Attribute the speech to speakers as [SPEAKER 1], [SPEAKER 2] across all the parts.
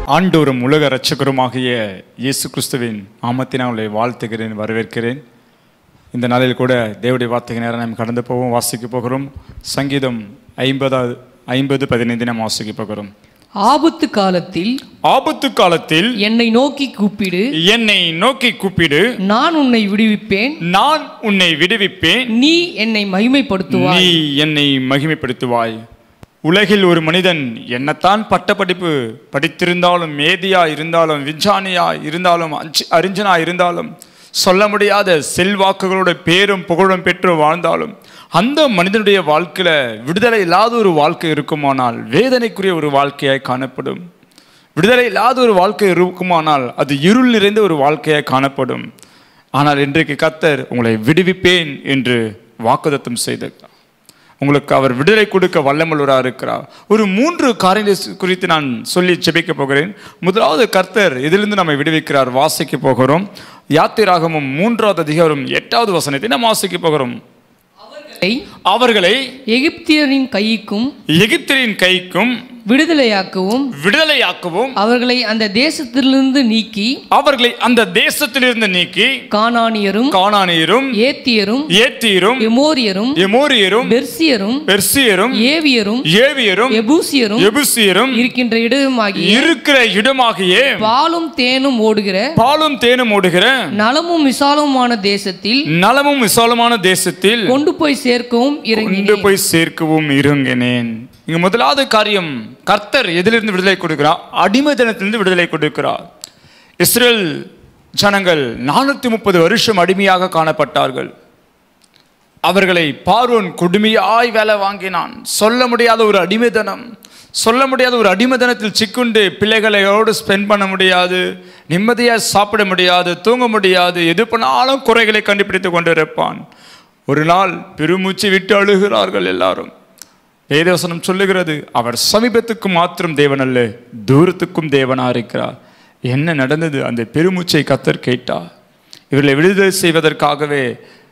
[SPEAKER 1] ஆண்டோரும் உலக இரட்சகருமாகிய இயேசு கிறிஸ்துவின் நாமத்தினால் உங்களை வாழ்த்துகிறேன் வரவேற்கிறேன் இந்த நாளில் கூட தேவடைய வார்த்தை நேரம் நாம் கடந்து போவோம் வாசிக்க போகிறோம் சங்கீதம் ஐம்பதாவது ஐம்பது பதினைந்து நாம் வாசிக்க போகிறோம்
[SPEAKER 2] ஆபத்து காலத்தில்
[SPEAKER 1] ஆபத்து காலத்தில்
[SPEAKER 2] என்னை நோக்கி கூப்பிடு
[SPEAKER 1] என்னை நோக்கி கூப்பிடு
[SPEAKER 2] நான் உன்னை விடுவிப்பேன்
[SPEAKER 1] நான் உன்னை விடுவிப்பேன்
[SPEAKER 2] நீ என்னை மகிமைப்படுத்துவாய்
[SPEAKER 1] நீ என்னை மகிமைப்படுத்துவாய் உலகில் ஒரு மனிதன் என்னத்தான் பட்டப்படிப்பு படித்திருந்தாலும் மேதியா இருந்தாலும் விஞ்ஞானியா இருந்தாலும் அஞ்சு- அறிஞனா இருந்தாலும் சொல்ல முடியாத செல்வாக்குகளோட பேரும் புகழும் பெற்று வாழ்ந்தாலும் அந்த மனிதனுடைய வாழ்க்கையில விடுதலை இல்லாத ஒரு வாழ்க்கை இருக்குமானால் வேதனைக்குரிய ஒரு வாழ்க்கையாய் காணப்படும் விடுதலை இல்லாத ஒரு வாழ்க்கை இருக்குமானால் அது இருள் நிறைந்த ஒரு வாழ்க்கையாய் காணப்படும் ஆனால் இன்றைக்கு கத்தர் உங்களை விடுவிப்பேன் என்று வாக்குதத்தம் செய்தார் உங்களுக்கு அவர் விடுதலை கொடுக்க வல்லமுள்ளவராக இருக்கிறார் ஒரு மூன்று காரியங்கள் குறித்து நான் சொல்லி ஜெபிக்க போகிறேன் முதலாவது கர்த்தர் இதிலிருந்து நம்மை விடுவிக்கிறார் வாசிக்க போகிறோம் யாத்திராகமும் மூன்றாவது அதிகாரம் எட்டாவது வசனத்தை நாம் வாசிக்க போகிறோம்
[SPEAKER 2] அவர்களை
[SPEAKER 1] அவர்களை
[SPEAKER 2] எகிப்தியரின் கைக்கும்
[SPEAKER 1] எகிப்தியரின் கைக்கும்
[SPEAKER 2] விடுதலையாக்கவும்
[SPEAKER 1] விடுதலையாக்கவும்
[SPEAKER 2] அவர்களை அந்த தேசத்திலிருந்து நீக்கி
[SPEAKER 1] அவர்களை அந்த தேசத்திலிருந்து நீக்கி
[SPEAKER 2] கானானியரும்
[SPEAKER 1] கானானியரும்
[SPEAKER 2] ஏத்தியரும்
[SPEAKER 1] ஏத்தீரும்
[SPEAKER 2] எமோரியரும்
[SPEAKER 1] எமோரியரும்
[SPEAKER 2] பெர்சியரும்
[SPEAKER 1] பெர்சியரும்
[SPEAKER 2] ஏவியரும்
[SPEAKER 1] ஏவியரும்
[SPEAKER 2] எபூசியரும்
[SPEAKER 1] எபுசியரும்
[SPEAKER 2] இருக்கின்ற இடமாகிய
[SPEAKER 1] இருக்கிற இடமாகிய
[SPEAKER 2] பாலும் தேனும் ஓடுகிற
[SPEAKER 1] பாலும் தேனும் ஓடுகிற
[SPEAKER 2] நலமும் விசாலமுமான தேசத்தில்
[SPEAKER 1] நலமும் விசாலமான தேசத்தில்
[SPEAKER 2] கொண்டு போய் சேர்க்கவும் இறங்கி
[SPEAKER 1] கொண்டு போய் சேர்க்கவும் இருங்கினேன் இங்க முதலாவது காரியம் கர்த்தர் எதிலிருந்து விடுதலை கொடுக்கிறார் அடிமைத்தனத்திலிருந்து விடுதலை கொடுக்கிறார் இஸ்ரேல் ஜனங்கள் நானூத்தி முப்பது வருஷம் அடிமையாக காணப்பட்டார்கள் அவர்களை பார்வோன் கொடுமையாய் வேலை வாங்கினான் சொல்ல முடியாத ஒரு அடிமைத்தனம் சொல்ல முடியாத ஒரு அடிமைத்தனத்தில் சிக்குண்டு பிள்ளைகளோடு ஸ்பெண்ட் பண்ண முடியாது நிம்மதியாக சாப்பிட முடியாது தூங்க முடியாது எது பண்ணாலும் குறைகளை கண்டுபிடித்து கொண்டு இருப்பான் ஒரு நாள் பெருமூச்சு விட்டு அழுகிறார்கள் எல்லாரும் வேதவசனம் சொல்லுகிறது அவர் சமீபத்துக்கு மாத்திரம் தேவன் அல்ல தூரத்துக்கும் தேவனா இருக்கிறார் என்ன நடந்தது அந்த பெருமூச்சை கத்தர் கேட்டார் இவர்களை விடுதலை செய்வதற்காகவே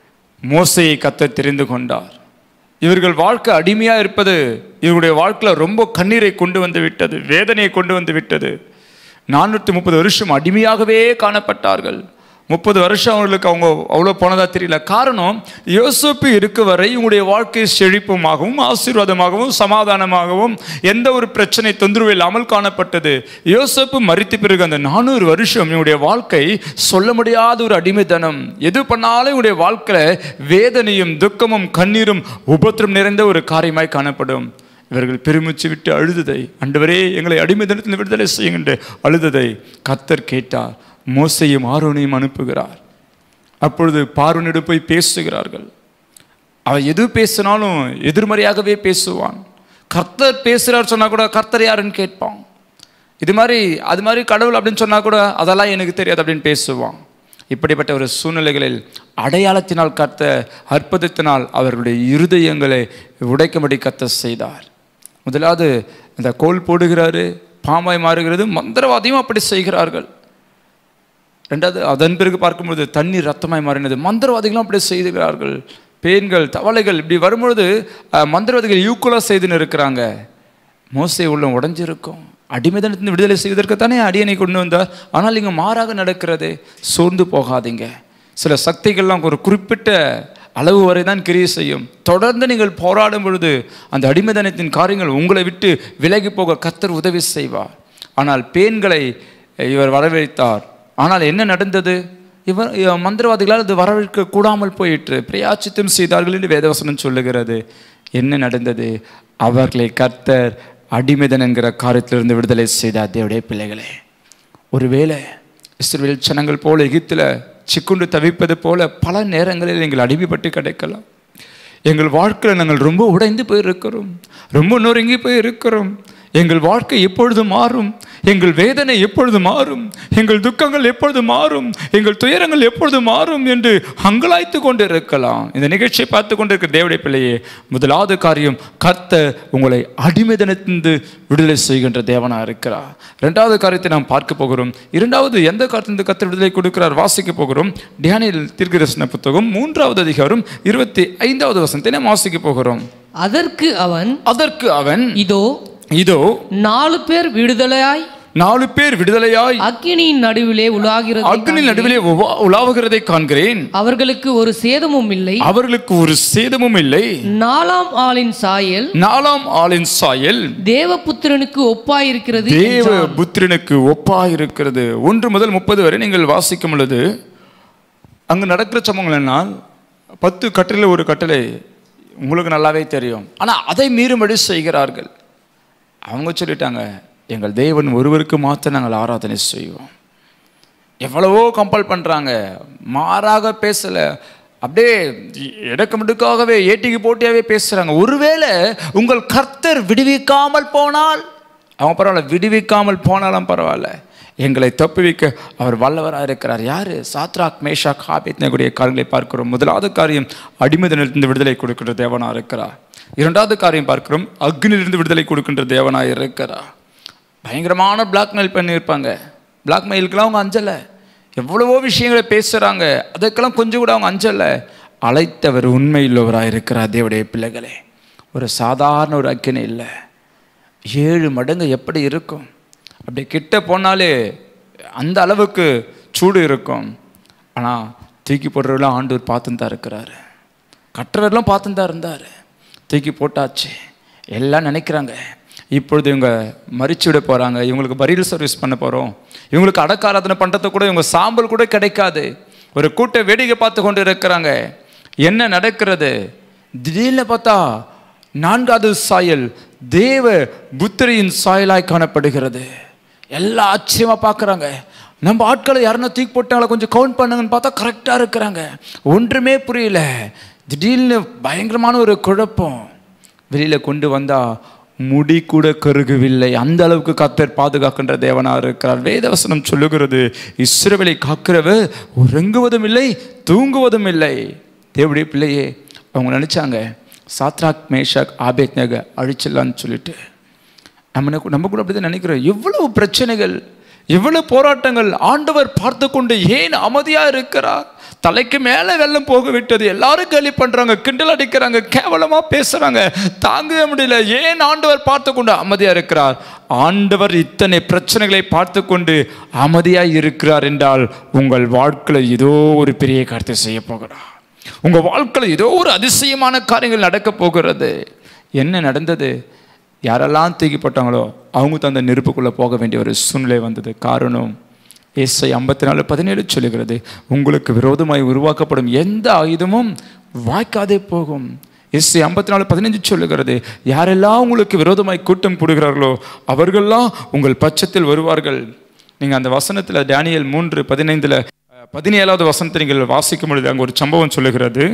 [SPEAKER 1] மோசையை கத்தர் தெரிந்து கொண்டார் இவர்கள் வாழ்க்கை அடிமையா இருப்பது இவருடைய வாழ்க்கையில ரொம்ப கண்ணீரை கொண்டு வந்து விட்டது வேதனையை கொண்டு வந்து விட்டது நானூற்றி முப்பது வருஷம் அடிமையாகவே காணப்பட்டார்கள் முப்பது வருஷம் அவங்களுக்கு அவங்க அவ்வளோ போனதா தெரியல காரணம் யோசப்பு இருக்க வரை இவங்களுடைய வாழ்க்கை செழிப்புமாகவும் ஆசீர்வாதமாகவும் சமாதானமாகவும் எந்த ஒரு பிரச்சனை தொந்தரவு இல்லாமல் காணப்பட்டது யோசப்பு மறித்த பிறகு அந்த நானூறு வருஷம் இவங்களுடைய வாழ்க்கை சொல்ல முடியாத ஒரு அடிமைத்தனம் எது பண்ணாலும் இவங்களுடைய வாழ்க்கையில வேதனையும் துக்கமும் கண்ணீரும் உபத்திரம் நிறைந்த ஒரு காரியமாய் காணப்படும் இவர்கள் பெருமூச்சு விட்டு அழுததை அண்டவரே எங்களை அடிமைத்தனத்தில் விடுதலை செய்யுங்க அழுததை கத்தர் கேட்டார் மோசையும் ஆரோனையும் அனுப்புகிறார் அப்பொழுது பார்வனிடம் போய் பேசுகிறார்கள் அவன் எது பேசினாலும் எதிர்மறையாகவே பேசுவான் கர்த்தர் பேசுகிறார் சொன்னா கூட கர்த்தர் யாருன்னு கேட்பான் இது மாதிரி அது மாதிரி கடவுள் அப்படின்னு சொன்னா கூட அதெல்லாம் எனக்கு தெரியாது அப்படின்னு பேசுவான் இப்படிப்பட்ட ஒரு சூழ்நிலைகளில் அடையாளத்தினால் கத்த அற்புதத்தினால் அவர்களுடைய இருதயங்களை உடைக்கும்படி கத்த செய்தார் முதலாவது இந்த கோல் போடுகிறாரு பாம்பாய் மாறுகிறது மந்திரவாதியும் அப்படி செய்கிறார்கள் ரெண்டாவது அதன் பிறகு பார்க்கும்பொழுது தண்ணீர் ரத்தமாய் மாறினது மந்திரவாதிகளும் அப்படி செய்துகிறார்கள் பேன்கள் தவளைகள் இப்படி வரும்பொழுது அஹ், மந்திரவாதிகள் ஈக்குவலாக செய்துன்னு இருக்கிறாங்க மோசை உள்ளம் உடைஞ்சிருக்கும் அடிமைதனத்தின் விடுதலை செய்வதற்கு தானே அடியனை கொண்டு வந்தார் ஆனால் இங்கே மாறாக நடக்கிறதே சோர்ந்து போகாதீங்க சில சக்திகள்லாம் ஒரு குறிப்பிட்ட அளவு வரை தான் கிரியை செய்யும் தொடர்ந்து நீங்கள் போராடும் பொழுது அந்த அடிமைதனத்தின் காரியங்கள் உங்களை விட்டு விலகி போக கத்தர் உதவி செய்வார் ஆனால் பேன்களை இவர் வரவேற்றார் ஆனால் என்ன நடந்தது இவர் இவ- மந்திரவாதிகளால் அது வரவேற்க கூடாமல் போயிற்று பிரயாச்சித்தம் செய்தார்கள் என்று வேதவசனம் சொல்லுகிறது என்ன நடந்தது அவர்களை கர்த்தர் அடிமைதன் என்கிற காரியத்திலிருந்து விடுதலை செய்தார் தேவடைய பிள்ளைகளே ஒருவேளை இஸ்ரவேல் ஜனங்கள் போல எகிப்தில் சிக்குண்டு தவிப்பது போல பல நேரங்களில் எங்கள் அடிமைப்பட்டு கிடைக்கலாம் எங்கள் வாழ்க்கையில் நாங்கள் ரொம்ப உடைந்து போயிருக்கிறோம் ரொம்ப நொறுங்கி போயிருக்கிறோம் எங்கள் வாழ்க்கை எப்பொழுது மாறும் எங்கள் வேதனை எப்பொழுது மாறும் எங்கள் துக்கங்கள் எப்பொழுது மாறும் எங்கள் துயரங்கள் எப்பொழுது மாறும் என்று அங்கலாய்த்து கொண்டு இருக்கலாம் இந்த நிகழ்ச்சியை பார்த்து கொண்டிருக்கிற தேவடைய பிள்ளையே முதலாவது காரியம் கர்த்த உங்களை அடிமைதனத்திலிருந்து விடுதலை செய்கின்ற தேவனா இருக்கிறார் இரண்டாவது காரியத்தை நாம் பார்க்க போகிறோம் இரண்டாவது எந்த காரியத்திலிருந்து கர்த்தர் விடுதலை கொடுக்கிறார் வாசிக்க போகிறோம் தியானியல் தீர்க்கதரிசன புத்தகம் மூன்றாவது அதிகாரம் இருபத்தி ஐந்தாவது வசனத்தை நாம் வாசிக்க போகிறோம்
[SPEAKER 2] அதற்கு அவன்
[SPEAKER 1] அதற்கு அவன்
[SPEAKER 2] இதோ
[SPEAKER 1] இதோ
[SPEAKER 2] நாலு பேர் விடுதலையாய்
[SPEAKER 1] நாலு பேர் விடுதலையாய்
[SPEAKER 2] அக்கினியின் நடுவிலே உலாகிறது
[SPEAKER 1] அக்னி நடுவிலே உவா- உலாவுகிறதை காண்கிறேன்
[SPEAKER 2] அவர்களுக்கு ஒரு சேதமும் இல்லை
[SPEAKER 1] அவர்களுக்கு ஒரு சேதமும் இல்லை
[SPEAKER 2] நாலாம் ஆளின் சாயல்
[SPEAKER 1] நாலாம் ஆளின் சாயல்
[SPEAKER 2] தேவபுத்திரனுக்கு ஒப்பாயிருக்கிறது
[SPEAKER 1] தேவ புத்திரனுக்கு ஒப்பாயிருக்கிறது ஒன்று முதல் முப்பது வரை நீங்கள் வாசிக்கும் பொழுது அங்கு நடக்கிற சம்பவங்கள் என்ன பத்து கட்டளை ஒரு கட்டளை உங்களுக்கு நல்லாவே தெரியும் ஆனா அதை மீறும்படி செய்கிறார்கள் அவங்க சொல்லிட்டாங்க எங்கள் தேவன் ஒருவருக்கு மாத்திரம் நாங்கள் ஆராதனை செய்வோம் எவ்வளவோ கம்பல் பண்றாங்க மாறாக பேசல அப்படியே இடக்கமுடுக்காகவே ஏட்டிக்கு போட்டியாவே பேசுறாங்க ஒருவேளை உங்கள் கர்த்தர் விடுவிக்காமல் போனால் அவங்க பரவாயில்ல விடுவிக்காமல் போனாலும் பரவாயில்ல எங்களை தப்புவிக்க அவர் வல்லவராக இருக்கிறார் யாரு சாத்ராக் மேஷாக் ஆபேத்னகுடைய காரியங்களை பார்க்கிறோம் முதலாவது காரியம் அடிமதனிலிருந்து விடுதலை கொடுக்கின்ற தேவனா இருக்கிறார் இரண்டாவது காரியம் பார்க்கிறோம் அக்னியிலிருந்து விடுதலை கொடுக்கின்ற தேவனாக இருக்கிறார் பயங்கரமான பிளாக்மெயில் பண்ணியிருப்பாங்க பிளாக்மெயிலுக்கெல்லாம் அவங்க அஞ்சலை எவ்வளவோ விஷயங்களை பேசுகிறாங்க அதுக்கெல்லாம் கொஞ்சம் கூட அவங்க அஞ்சலை அழைத்தவர் உண்மையுள்ளவராக இருக்கிறார் தேவடைய பிள்ளைகளே ஒரு சாதாரண ஒரு அக்கினி இல்லை ஏழு மடங்கு எப்படி இருக்கும் அப்படி கிட்ட போனாலே அந்த அளவுக்கு சூடு இருக்கும் ஆனால் தூக்கி போடுறவெல்லாம் ஆண்டவர் பார்த்துன்னு தான் இருக்கிறாரு கட்டுறவரெல்லாம் பார்த்துன்னு தான் இருந்தார் தூக்கி போட்டாச்சு எல்லாம் நினைக்கிறாங்க இப்பொழுது இவங்க மறிச்சு விட போகிறாங்க இவங்களுக்கு பரியல் சர்வீஸ் பண்ண போகிறோம் இவங்களுக்கு அடக்க ஆராதனை பண்ணுறது கூட இவங்க சாம்பல் கூட கிடைக்காது ஒரு கூட்ட வேடிக்கை பார்த்து கொண்டு இருக்கிறாங்க என்ன நடக்கிறது திடீர்னு பார்த்தா நான்காவது சாயல் தேவ புத்திரியின் சாயலாய் காணப்படுகிறது எல்லாம் ஆச்சரியமா பார்க்குறாங்க நம்ம ஆட்களை யாருன்னா தூக்கி போட்டாங்களா கொஞ்சம் கவுண்ட் பண்ணுங்கன்னு பார்த்தா கரெக்டாக இருக்கிறாங்க ஒன்றுமே புரியல திடீர்னு பயங்கரமான ஒரு குழப்பம் வெளியில கொண்டு வந்தா முடி கூட கருகவில்லை அந்த அளவுக்கு கத்தர் பாதுகாக்கின்ற தேவனா இருக்கிறார் வேதவசனம் சொல்லுகிறது இஸ்ரவேலை காக்கிறவர் உறங்குவதும் இல்லை தூங்குவதும் இல்லை தேவடைய பிள்ளையே அவங்க நினைச்சாங்க சாத்ராக் மேஷாக் ஆபேத் நக அழிச்சிடலான்னு சொல்லிட்டு நம்ம என்ன- நம்ம கூட அப்படிதான் நினைக்கிறோம் எவ்வளவு பிரச்சனைகள் எவ்வளவு போராட்டங்கள் ஆண்டவர் பார்த்து கொண்டு ஏன் அமைதியா இருக்கிறார் தலைக்கு மேல வெள்ளம் போக விட்டது எல்லாரும் கேலி பண்றாங்க கிண்டல் அடிக்கிறாங்க கேவலமா பேசுறாங்க தாங்கவே முடியல ஏன் ஆண்டவர் பார்த்து கொண்டு அமைதியா இருக்கிறார் ஆண்டவர் இத்தனை பிரச்சனைகளை பார்த்து கொண்டு அமைதியா இருக்கிறார் என்றால் உங்கள் வாழ்க்கையில் ஏதோ ஒரு பெரிய காரியத்தை செய்ய போகிறார் உங்க வாழ்க்கையில் ஏதோ ஒரு அதிசயமான காரியங்கள் நடக்க போகிறது என்ன நடந்தது யாரெல்லாம் தூக்கி போட்டாங்களோ அவங்க தான் அந்த நெருப்புக்குள்ளே போக வேண்டிய ஒரு சூழ்நிலை வந்தது காரணம் ஏசை ஐம்பத்தி நாலு பதினேழு சொல்லுகிறது உங்களுக்கு விரோதமாய் உருவாக்கப்படும் எந்த ஆயுதமும் வாய்க்காதே போகும் எஸ்ஐ ஐம்பத்தி நாலு பதினஞ்சு சொல்லுகிறது யாரெல்லாம் உங்களுக்கு விரோதமாய் கூட்டம் கூடுகிறார்களோ அவர்கள்லாம் உங்கள் பட்சத்தில் வருவார்கள் நீங்கள் அந்த வசனத்தில் டேனியல் மூன்று பதினைந்தில் பதினேழாவது வசனத்தை நீங்கள் வாசிக்கும் பொழுது அங்கே ஒரு சம்பவம் சொல்லுகிறது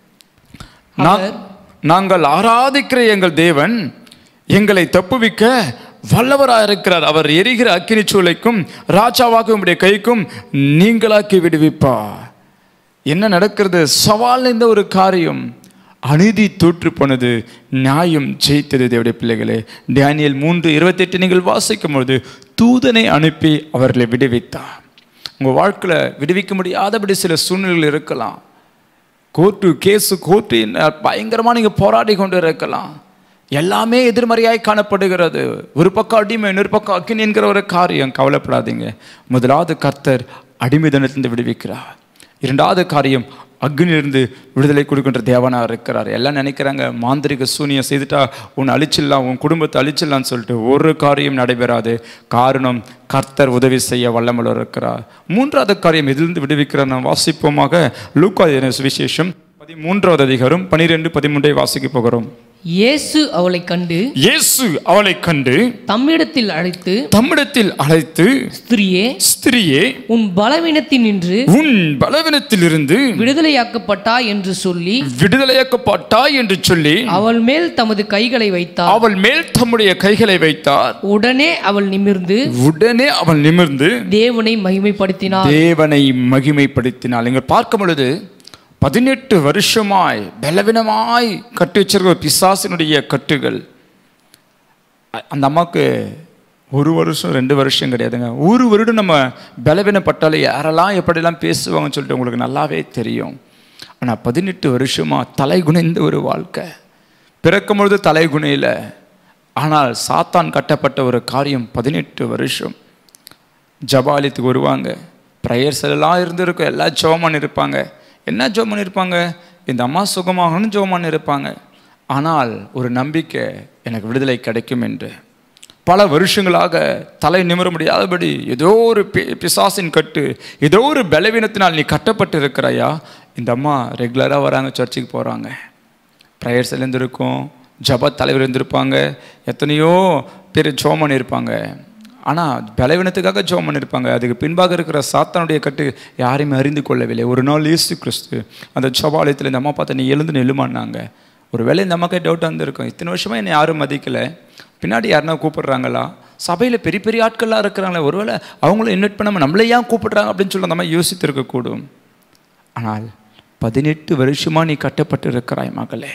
[SPEAKER 1] நா- நாங்கள் ஆராதிக்கிற எங்கள் தேவன் எங்களை தப்புவிக்க வல்லவராக இருக்கிறார் அவர் எரிகிற அக்கினி சூளைக்கும் ராஜாவாக உம்முடைய கைக்கும் நீங்களாக்கி விடுவிப்பார் என்ன நடக்கிறது சவால் இந்த ஒரு காரியம் அநீதி தோற்று போனது நியாயம் ஜெயித்தது தேவடைய பிள்ளைகளே டேனியல் மூன்று இருபத்தெட்டு நீங்கள் வாசிக்கும் பொழுது தூதனை அனுப்பி அவர்களை விடுவித்தார் உங்கள் வாழ்க்கையில் விடுவிக்க முடியாதபடி சில சூழ்நிலைகள் இருக்கலாம் கோர்ட்டு கேஸு கோர்ட்டு பயங்கரமாக நீங்கள் போராடி கொண்டு இருக்கலாம் எல்லாமே எதிர்மறையாய் காணப்படுகிறது ஒரு பக்கம் அடிமை இன்னொரு பக்கம் அக்கினி என்கிற ஒரு காரியம் கவலைப்படாதீங்க முதலாவது கர்த்தர் அடிமைதனத்திலிருந்து விடுவிக்கிறார் இரண்டாவது காரியம் அக்னியிலிருந்து விடுதலை கொடுக்கின்ற தேவனா இருக்கிறார் எல்லாம் நினைக்கிறாங்க மாந்திரிக சூனியம் செய்துட்டா உன் அழிச்சிடலாம் உன் குடும்பத்தை அழிச்சிடலாம்னு சொல்லிட்டு ஒரு காரியம் நடைபெறாது காரணம் கர்த்தர் உதவி செய்ய வல்லமல் இருக்கிறார் மூன்றாவது காரியம் எதிலிருந்து விடுவிக்கிறார் நாம் வாசிப்போமாக லூக்கா விசேஷம் பதிமூன்றாவது அதிகாரம் பனிரெண்டு பதிமூன்றை வாசிக்க போகிறோம்
[SPEAKER 2] இயேசு அவளை கண்டு
[SPEAKER 1] இயேசு அவளை கண்டு
[SPEAKER 2] தம்மிடத்தில் அழைத்து
[SPEAKER 1] தம்மிடத்தில் அழைத்து
[SPEAKER 2] ஸ்திரியே
[SPEAKER 1] ஸ்திரியே
[SPEAKER 2] உன் பலவீனத்தில் நின்று
[SPEAKER 1] உன் பலவீனத்திலிருந்து
[SPEAKER 2] விடுதலையாக்கப்பட்டாய் என்று சொல்லி
[SPEAKER 1] விடுதலையாக்கப்பட்டாய் என்று சொல்லி
[SPEAKER 2] அவள் மேல் தமது கைகளை வைத்தார்
[SPEAKER 1] அவள் மேல் தம்முடைய கைகளை வைத்தார்
[SPEAKER 2] உடனே அவள் நிமிர்ந்து
[SPEAKER 1] உடனே அவள் நிமிர்ந்து
[SPEAKER 2] தேவனை மகிமைப்படுத்தினார்
[SPEAKER 1] தேவனை மகிமைப்படுத்தினாள் இங்க பார்க்கும் பொழுது பதினெட்டு வருஷமாய் பலவீனமாய் கட்டி வச்சிருக்க ஒரு பிசாசினுடைய கட்டுகள் அ- அந்த அம்மாவுக்கு ஒரு வருஷம் ரெண்டு வருஷம் கிடையாதுங்க ஒரு வருடம் நம்ம பலவீனப்பட்டாலே யாரெல்லாம் எப்படிலாம் பேசுவாங்கன்னு சொல்லிட்டு உங்களுக்கு நல்லாவே தெரியும் ஆனால் பதினெட்டு வருஷமா தலை குனிந்த ஒரு வாழ்க்கை பிறக்கும் பொழுது தலை குனியில ஆனால் சாத்தான் கட்டப்பட்ட ஒரு காரியம் பதினெட்டு வருஷம் ஜபாலயத்துக்கு வருவாங்க ப்ரேயர்ஸ் எல்லாம் இருந்திருக்கும் எல்லாம் ஜோமன் இருப்பாங்க என்ன ஜோமன் இருப்பாங்க இந்த அம்மா சுகமாகணும் ஜோமன் இருப்பாங்க ஆனால் ஒரு நம்பிக்கை எனக்கு விடுதலை கிடைக்கும் என்று பல வருஷங்களாக தலை நிமிர முடியாதபடி ஏதோ ஒரு பி பிசாசின் கட்டு ஏதோ ஒரு பலவீனத்தினால் நீ கட்டப்பட்டு இருக்கிறாயா இந்த அம்மா ரெகுலராக வராங்க சர்ச்சுக்கு போகிறாங்க ப்ரேயர்ஸ் இருந்திருக்கும் ஜப தலைவர் இருந்திருப்பாங்க எத்தனையோ பேர் ஜோமன் இருப்பாங்க ஆனால் பலவீனத்துக்காக ஜோமன் இருப்பாங்க அதுக்கு பின்பாக இருக்கிற சாத்தானுடைய கட்டு யாரையுமே அறிந்து கொள்ளவில்லை ஒரு நாள் இயேசு கிறிஸ்து அந்த ஜபாலயத்தில் இந்த அம்மா பார்த்து நீ எழுந்து நெல்லுமான்னாங்க ஒரு வேளை இந்த அம்மாக்கே டவுட்டாக இருந்திருக்கும் இத்தனை வருஷமாக என்னை யாரும் மதிக்கலை பின்னாடி யாருனா கூப்பிடுறாங்களா சபையில் பெரிய பெரிய ஆட்கள்லாம் இருக்கிறாங்களே ஒருவேளை அவங்களும் இன்வைட் பண்ணாமல் நம்மளே ஏன் கூப்பிடுறாங்க அப்படின்னு சொல்லி நம்ம யோசித்திருக்கக்கூடும் ஆனால் பதினெட்டு வருஷமாக நீ கட்டப்பட்டு இருக்கிறாய் மகளே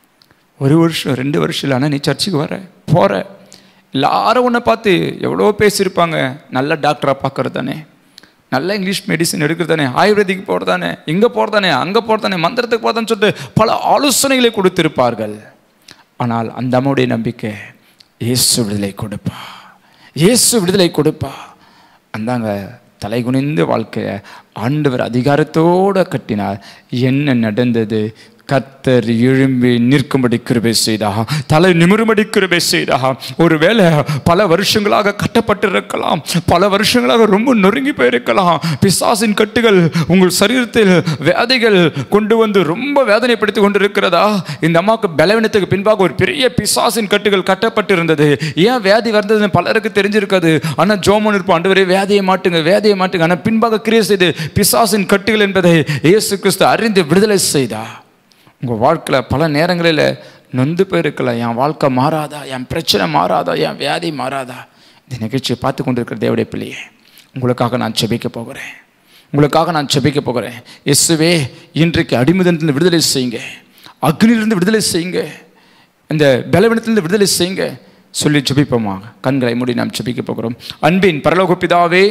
[SPEAKER 1] ஒரு வருஷம் ரெண்டு வருஷம் இல்லை ஆனால் நீ சர்ச்சுக்கு வர போகிற எல்லாரும் உன்னை பார்த்து எவ்வளோ பேசியிருப்பாங்க நல்ல டாக்டராக பார்க்கறது தானே நல்ல இங்கிலீஷ் மெடிசன் எடுக்கிறது தானே ஆயுர்வேதிக்கு போகிறது தானே இங்கே போகிறது தானே அங்கே போகிறது தானே மந்திரத்துக்கு போகிறதான்னு சொல்லிட்டு பல ஆலோசனைகளை கொடுத்திருப்பார்கள் ஆனால் அந்த அம்மாவுடைய நம்பிக்கை இயேசு விடுதலை கொடுப்பா இயேசு விடுதலை கொடுப்பா அந்தாங்க தலை குனிந்த வாழ்க்கையை ஆண்டவர் அதிகாரத்தோடு கட்டினார் என்ன நடந்தது கர்த்தர் எழும்பி நிற்கும்படி கிருபை செய்தா தலை நிமிரும்படி கிருபை செய்தா ஒருவேளை பல வருஷங்களாக கட்டப்பட்டிருக்கலாம் பல வருஷங்களாக ரொம்ப நொறுங்கி போயிருக்கலாம் பிசாசின் கட்டுகள் உங்கள் சரீரத்தில் வேதைகள் கொண்டு வந்து ரொம்ப வேதனைப்படுத்தி கொண்டிருக்கிறதா இந்த அம்மாவுக்கு பலவீனத்துக்கு பின்பாக ஒரு பெரிய பிசாசின் கட்டுகள் கட்டப்பட்டிருந்தது ஏன் வியாதி வந்ததுன்னு பலருக்கு தெரிஞ்சிருக்காது ஆனால் ஜோமன் இருப்போம் ஆண்டவரே வேதையை மாட்டுங்க வேதையை மாட்டுங்க ஆனால் பின்பாக கிரியை செய்து பிசாசின் கட்டுகள் என்பதை இயேசு கிறிஸ்து அறிந்து விடுதலை செய்தா உங்கள் வாழ்க்கையில் பல நேரங்களில் நொந்து போயிருக்கலாம் என் வாழ்க்கை மாறாதா என் பிரச்சனை மாறாதா என் வியாதி மாறாதா இந்த நிகழ்ச்சியை பார்த்து கொண்டிருக்கிற தேவடைய பிள்ளையே உங்களுக்காக நான் செபிக்க போகிறேன் உங்களுக்காக நான் செபிக்க போகிறேன் இயேசுவே இன்றைக்கு அடிமதத்திலிருந்து விடுதலை செய்யுங்க அக்னியிலிருந்து விடுதலை செய்யுங்க இந்த பலவீனத்திலிருந்து விடுதலை செய்யுங்க சொல்லி ஜெபிப்போமா கண்களை மூடி நாம் ஜெபிக்க போகிறோம் அன்பின் பரலோக பிதாவே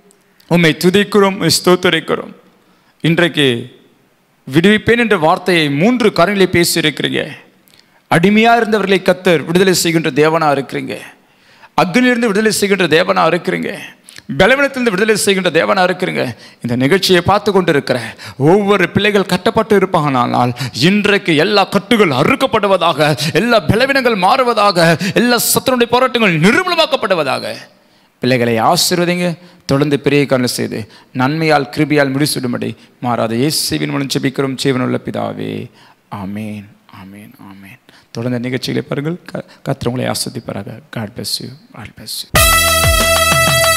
[SPEAKER 1] உம்மை துதிக்கிறோம் உம்மை ஸ்தோத்தரிக்கிறோம் இன்றைக்கு விடுவிப்பேன் என்ற வார்த்தையை மூன்று காரியங்களை பேசியிருக்கிறீங்க அடிமையா இருந்தவர்களை கத்தர் விடுதலை செய்கின்ற தேவனா இருக்கிறீங்க அக்னியிலிருந்து விடுதலை செய்கின்ற தேவனா இருக்கிறீங்க பலவீனத்திலிருந்து விடுதலை செய்கின்ற தேவனா இருக்கிறீங்க இந்த நிகழ்ச்சியை பார்த்து கொண்டு இருக்கிற ஒவ்வொரு பிள்ளைகள் கட்டப்பட்டு இருப்பாங்கனால் இன்றைக்கு எல்லா கட்டுகள் அறுக்கப்படுவதாக எல்லா பலவீனங்கள் மாறுவதாக எல்லா சத்தனுடைய போராட்டங்கள் நிர்மூலமாக்கப்படுவதாக பிள்ளைகளை ஆசீர்வதிங்க தொடர்ந்து பெரிய காரணம் செய்து நன்மையால் கிருபியால் முடிசுடும்படி மாறாத இயேசுவின் மூலம் ஜெபிக்கிறோம் ஜீவனுள்ள பிதாவே ஆமேன் ஆமேன் ஆமேன் தொடர்ந்து நிகழ்ச்சிகளை பாருங்கள் க கத்திரவங்களை ஆஸ்வதிப்பாராக God bless you God bless you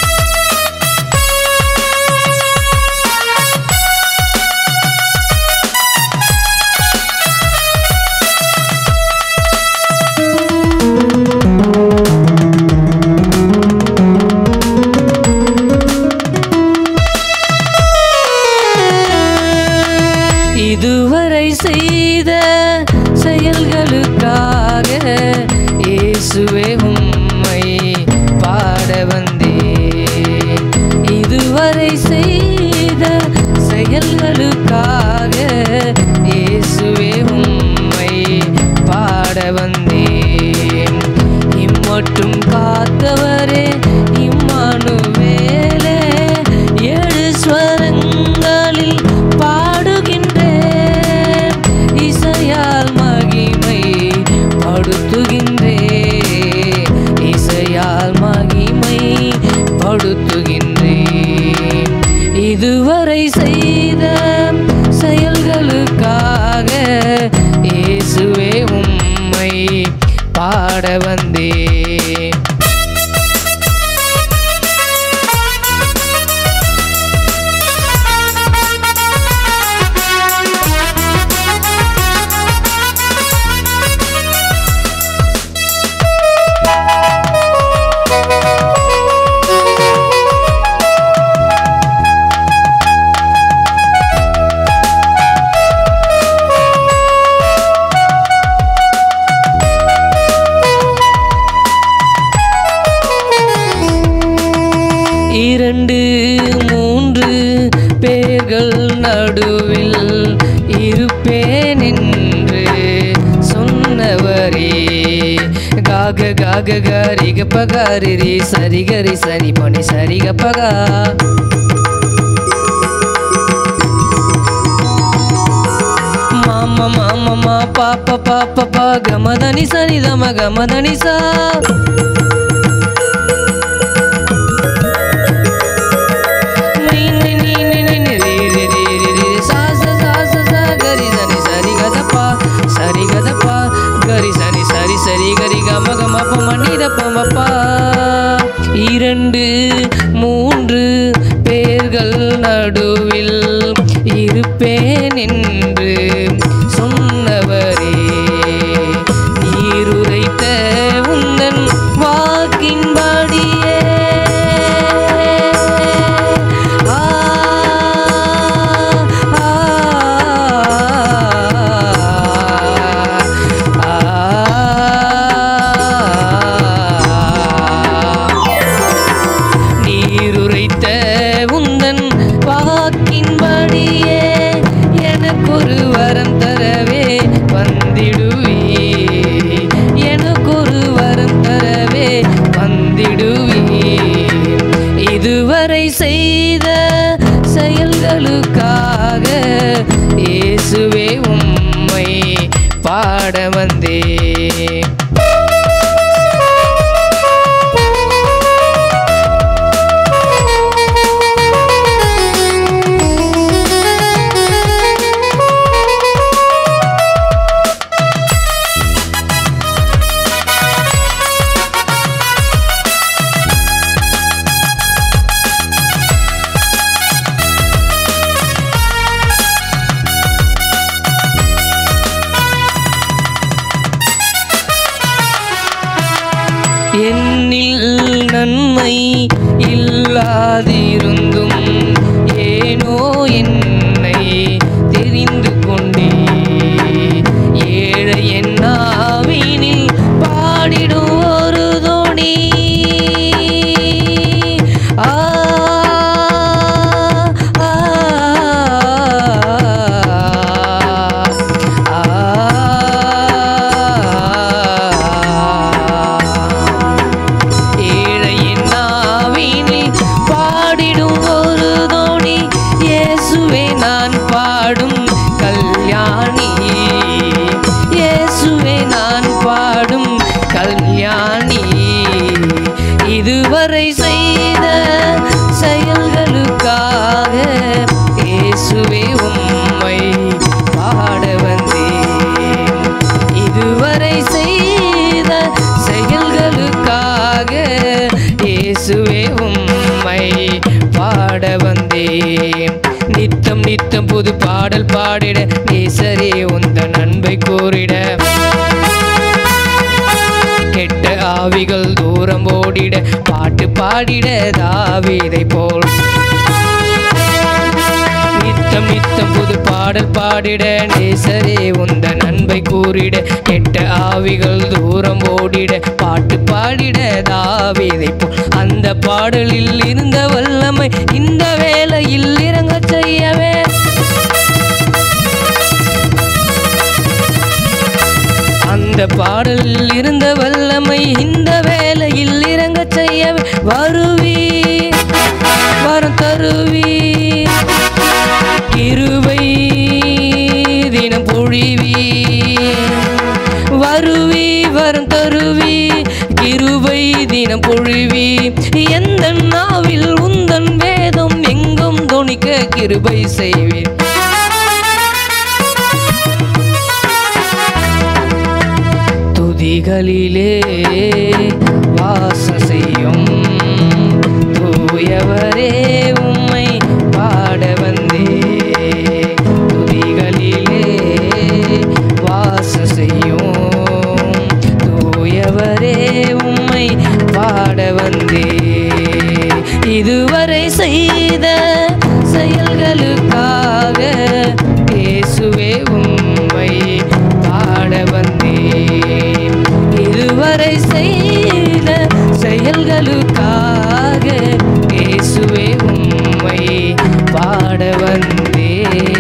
[SPEAKER 2] இதுவரை செய்த செயல்களுக்காக இயேசுவே உம்மை பாட வந்தேன் இதுவரை செய்த செயல்களுக்காக இயேசுவே உம்மை பாட வந்தேன் இம்மட்டும் காத்தவரே இம்மானுவேலே ஏழு ஸ்வரங்களில் பாடுகின்றேன் இசையால் மகிமை படுத்துகின்றேன் இசையால் மகிமை படுத்துகின்றேன் இதுவரை செய்த செயல்களுக்காக இயேசுவே உம்மை பாட வந்தேன் இரண்டு மூன்று பேர்கள் நடுவில் இருப்பேன் என்று சொன்னவரே காக காக கரிக பகாரி ரீ சரி கரி சரி பணி சரிக பகா மாமா மாமா பாப்பா பாப்பா பா கமதனி சனி தம கமதனி சா நீ நீ நீ நீ நீ நீ ரீ ரீ ரீ ரீ ரீ சா சா சா சா சா கரி சனி சரி கதப்பா சரி கதப்பா கரி சனி சரி சரி கரி கம கம ப மணி தப்பா இரண்டு மூன்று பேர்கள் நடுவில் இருப்பேன் என்று சொன்னவரே நீருரைத்த உந்தன் வாக்கின்படியே ஆ, ஆ, நீருரைத்த உந்தன் வாக்கின்படியே எனக்கொரு வரம் தரவே வந்திடுவே எனக்கொரு வரம் தரவே வந்திடுவே இதுவரை செய்த செயல்களுக்காக இயேசுவே உம்மை பாட வந்தேன் என்னில் நன்மை இல்லாதிருந்தும் ஏனோ என்னை தெரிந்து கொண்டே ஏழை என்னாவினில் பாடிடும் ஒரு தோணி ஆ ஆ, ஏழையின் நாவினில் பாடிடும் ஒரு தோணி இயேசுவே நான் பாடும் கல்யாணி இயேசுவே நான் பாடும் கல்யாணி இதுவரை செய்த செயல்களுக்காக இயேசுவே உம்மை பாட வந்தேன் இதுவரை செய்த செயல்களுக்காக இயேசுவே உம்மை பாட வந்தேன் நித்தம் நித்தம் புது பாடல் பாடிட நேசரே உந்த நண்பை கூறிட கெட்ட ஆவிகள் தூரம் ஓடிட பாட்டு பாடிட தாவீதை போல் நித்தம் நித்தம் புது பாடல் பாடிட நேசரே உந்த நண்பை கூறிட கெட்ட ஆவிகள் தூரம் ஓடிட பாட்டு பாடிட தாவீதை போல் அந்த பாடலில் இருந்த வல்லமை இந்த வேளையில் இறங்க செய்யவே அந்த பாடலில் இருந்த வல்லமை இந்த வேளையில் இறங்க செய்யவே வருவி வரம் தருவி இருவை தினம் பொழிவி வருவி வரம் தருவி கிருபை தினம் பொழிவி எந்த நாவில் உந்தன் வேதம் எங்கும் தொனிக்க கிருபை செய்வேன் துதிகளிலே வாசம் செய்யும் தூயவரே உம்மை பாட வந்தே துதிகளிலே வாசம் செய்யும் தூயவரே உம்மை பாட வந்தே இதுவரை செய்த செயல்களுக்காக இயேசுவே உம்மை பாட வந்தேன் இதுவரை செய்த செயல்களுக்காக இயேசுவே உம்மை பாட வந்தேன்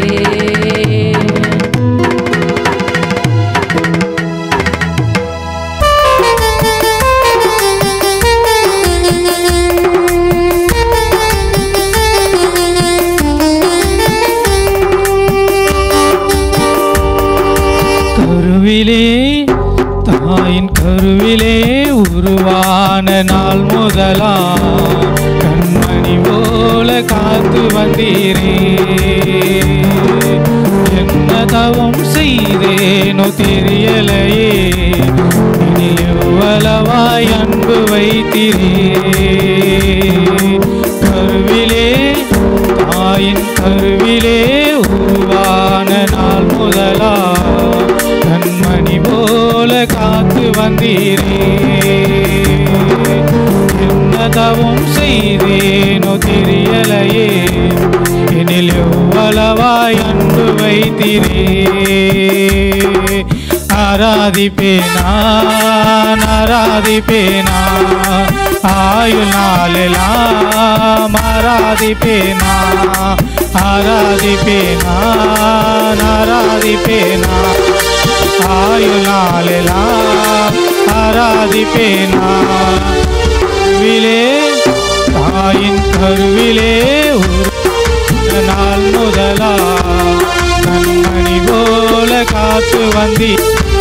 [SPEAKER 3] கருவிலே தாயின் கருவிலே உருவான நாள் முதலா கண்மணி போல காத்து வந்தீரே என்ன தவம் செய்தேனோ தெரியலையே இனி எவ்வளவாய் அன்பு வைத்திரே கருவிலே தாயின் கருவிலே உருவான நாள் முதலா கண்மணி போல காத்து வந்தீரே என்ன தவம் செய்தேனோ தெரியலையே எனில் எவ்வளவாய் அன்பு வைத்திரே ஆராதிப்பேனா ஆராதிப்பேனா ஆயுள் நாளெல்லாம் ஆராதிப்பேனா ஆராதிப்பேனா ஆராதிப்பேனா ஆயுள் நாளெல்லாம் ஆராதிப்பேனா கருவிலே தாயின் கருவிலே ஒரு நாள் முதலா கண்மணி போல காத்து வந்தி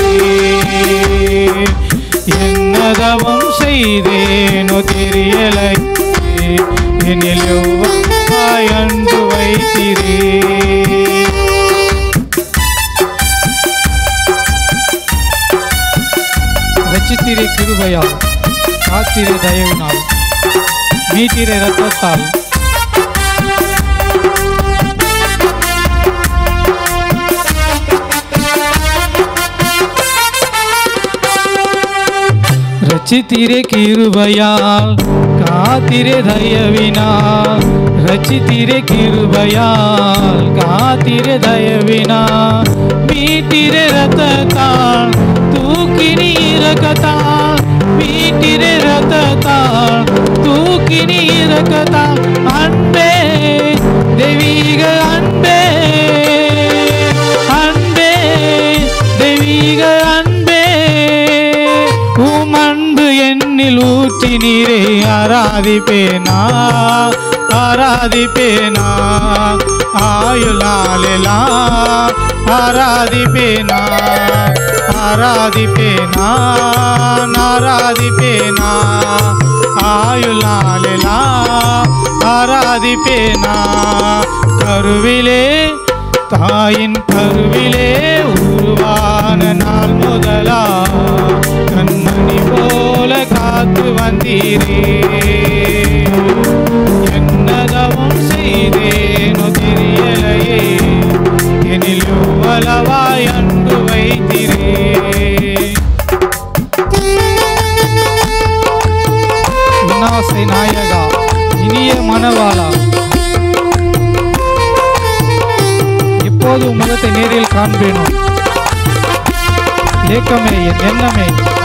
[SPEAKER 3] என்னதவம் செய்தேனோ தெரியலை என்னில் எவ்வாய் அன்பு வைத்திரே ரச்சித்திரை கிருபையால் காத்திரை தயவினால் மீட்டிரை ரத்தத்தால் ரச்சித்திரே கிருபையால் காத்திரே தயவினால் ரச்சித்திரே கிருபையால் காத்திரே தயவினால் மீட்டிரே ரத்தத்தால் தூக்கினி இறக்கத்தால் மீட்டிரே ரத்தத்தால் தூக்கினி இறக்கத்தால் அன்பே தெய்வீக அன்பே அன்பே தெய்வீக அன்பே உம் அன்பு என்னில் ஊற்றி நீரே ஆராதிப்பேனா ஆராதிப்பேனா ஆயுளாலெல்லாம் ஆராதிப்பேனா ஆராதிப்பேனா ஆராதிப்பேனா ஆயுளாலெல்லாம் ஆராதிப்பேனா கருவிலே தாயின் கருவிலே உருவான நாள் முதலா கண்மணி போல காத்து வந்தீரே என்னதவம் செய்தேனோ தெரியலையே எனில் எவ்வளவாய் அன்பு வைத்திரே இன்னாசை நாயகா இனிய மனவாளா எப்போது உன் முகத்தை நேரில் காண்பேனோ ஏக்கமே என் எண்ணமே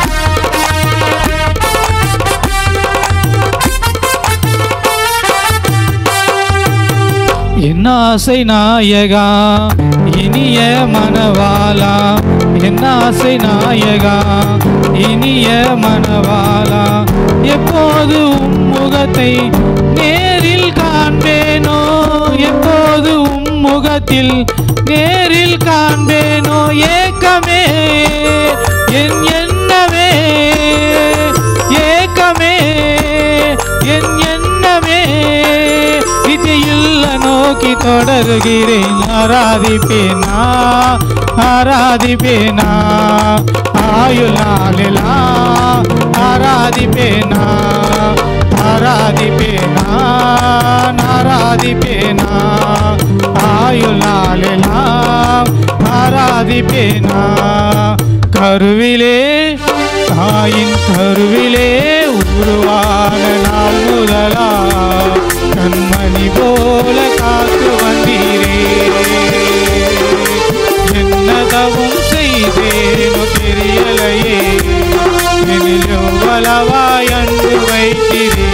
[SPEAKER 3] என்ன ஆசை நாயகா இனிய மனவாளா என்ன ஆசை நாயகா இனிய மனவாளா எப்போது உம் முகத்தை நேரில் காண்பேனோ எப்போது உம் முகத்தில் நேரில் காண்பேனோ ஏக்கமே என் எண்ணமே ஏக்கமே என் எண்ணமே இது இல்ல நோக்கி தொடருகிறேன் ஆராதிப்பேனா ஆராதிப்பேனா ஆயுள் நாளெல்லாம் ஆராதிப்பேனா ஆராதிப்பேனா ஆராதிப்பேனா ஆயுள் நாளெல்லாம் ஆராதிப்பேனா கருவிலே தாயின் கருவிலே உருவான நாள் முதலா கண்மணி போல காத்து வந்தீரே என்னதவும் செய்தேனோ தெரியலையே எனிலோ வளவாய் அன்பு வைத்திரே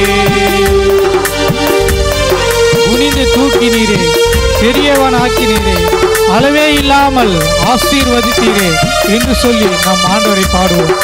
[SPEAKER 3] குனிந்து தூக்கினீரே பெரியவன் ஆக்கினீரே அளவே இல்லாமல் ஆசீர்வதித்தீரே என்று சொல்லி நம் ஆண்டவரை பாடுவோம்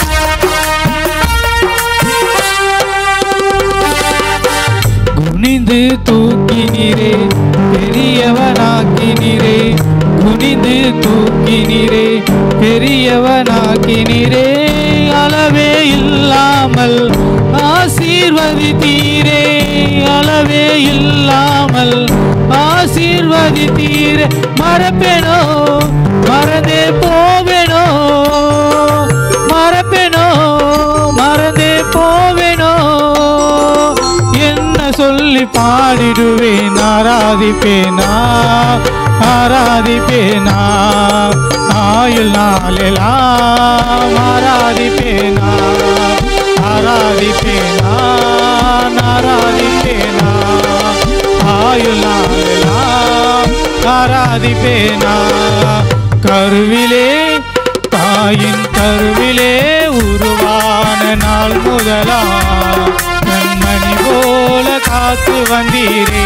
[SPEAKER 3] குனிந்து குனிந்து தூக்கினீரே பெரியவனாக்கினீரே குனிந்து தூக்கினீரே பெரியவனாக்கினீரே அளவே இல்லாமல் ஆசீர்வதித்தீரே அளவே இல்லாமல் ஆசீர்வதித்தீரே மறப்பேனோ மறந்தே போவேனோ மறப்பேனோ மறந்தே போவேனோ என்ன சொல்லி பாடிடுவேன் ஆராதிப்பேனா ஆராதிப்பேனா ஆயுள் நாளெல்லாம் ஆராதிப்பேனா ஆராதிப்பேனா ஆராதிப்பேனா ஆயுள் நாளெல்லாம் ஆராதிப்பேனா கருவிலே தாயின் கருவிலே உருவான நாள் முதலா கண்மணி போல காத்து வந்தீரே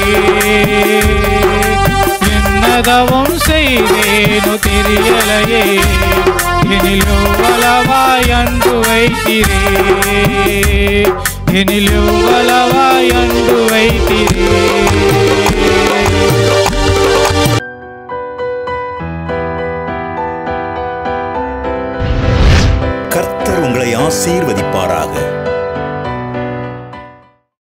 [SPEAKER 3] என்னதவம் செய்தேனோ தெரியலையே எனிலோ வளவாய் அன்பு வைக்கிறே எனிலோ வளவாய் அன்பு வைக்கிறே
[SPEAKER 4] கர்த்தர் உங்களை ஆசீர்வதிப்பார்